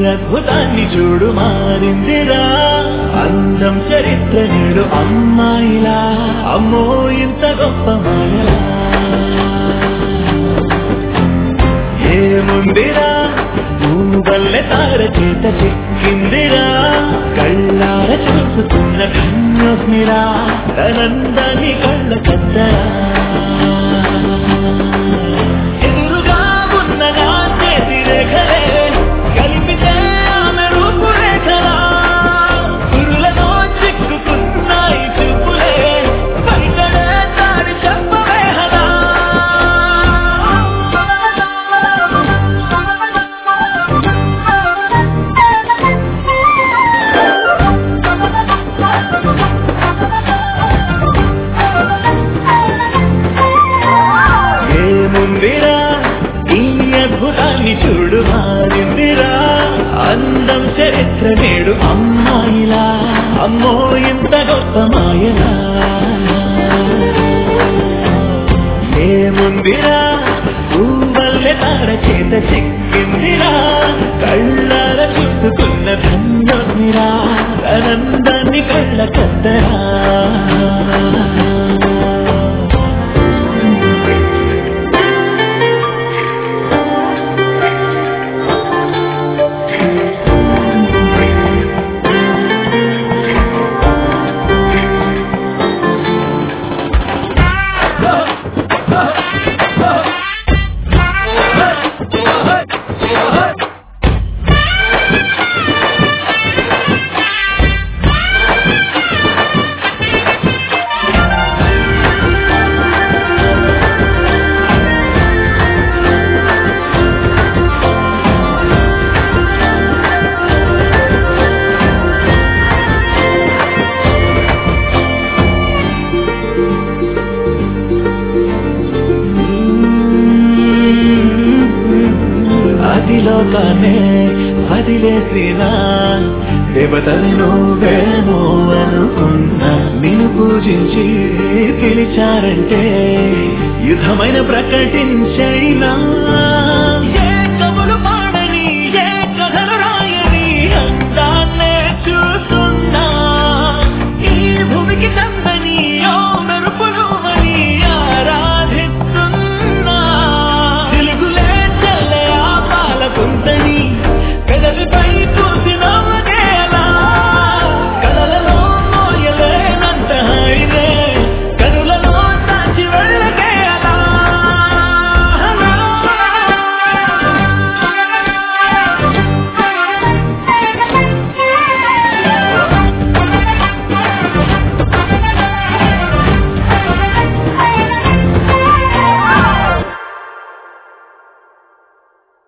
అద్భుతాన్ని చూడు మారిందిరా అందం చరిత్ర నేడు అమ్మాయిలా అమ్మో ఇంత గొప్ప మాయలా ఏముందిరా నువ్వల్లే తార చేత చిక్కిందిరా కళ్ళార చూసుకున్న కన్యోస్మిరా తనందాన్ని కళ్ళ కద్దరా ఎదురుగా ఉన్న నా చేతి రేఖలే కలిపితే ఆమె రూపురేఖలా గురులతో చిక్కుకున్నాయి చూపులే బయటనే దారి చెప్పవే హలా ఏముందిరా ఈ అద్భుతాన్ని చూడు మారిందిరా అందం చరిత్ర నేడు అమ్మాయిలా అమ్మో ఇంత గొప్ప మాయలా ఏముందిరా పువ్వల్లె తార చేత చిక్కిందిరా కళ్ళార చూసుకున్న ధన్యోస్మిరా ఆనందాన్ని కళ్ళ కద్దరా అదిలోకానే వదిలేసిన దేవతని నువ్వేమో అనుకున్నా నిన్ను పూజించి పిలిచారంటే యుద్ధమైన ప్రకటించైనా